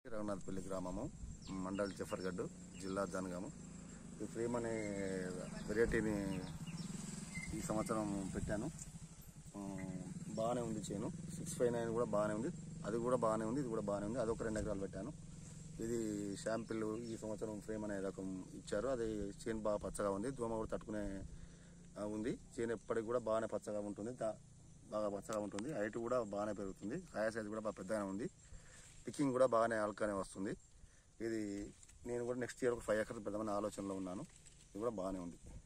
రఘునాథ్పల్లి గ్రామము మండల్ జఫర్గఢ్ జిల్లా జనగాము ఈ ఫ్రేమ్ అనే వెరైటీని ఈ సంవత్సరం పెట్టాను ఆ, బాగానే ఉంది చేను సిక్స్ ఫైవ్ నైన్ కూడా బాగానే ఉంది అది కూడా బాగానే ఉంది ఇది కూడా బాగానే ఉంది అదొక రెండు ఎకరాలు పెట్టాను ఇది షాంపిల్ ఈ సంవత్సరం ఫ్రేమ్ అనే రకం ఇచ్చారు అది చేను బాగా పచ్చగా ఉంది దోమ కూడా తట్టుకునే ఆ, ఉంది చేను ఎప్పటికి కూడా బాగానే పచ్చగా ఉంటుంది దా- బాగా పచ్చగా ఉంటుంది హైట్ కూడా బాగానే పెరుగుతుంది కాయ సైజ్ కూడా బాగా పెద్దగానే ఉంది పికింగ్ కూడా బాగానే ఆల్కానే వస్తుంది ఇది నేను కూడా నెక్స్ట్ ఇయర్ ఒక ఫైవ్ ఎకర్స్ పెడదామని ఆలోచనలో ఉన్నాను ఇది కూడా బాగానే ఉంది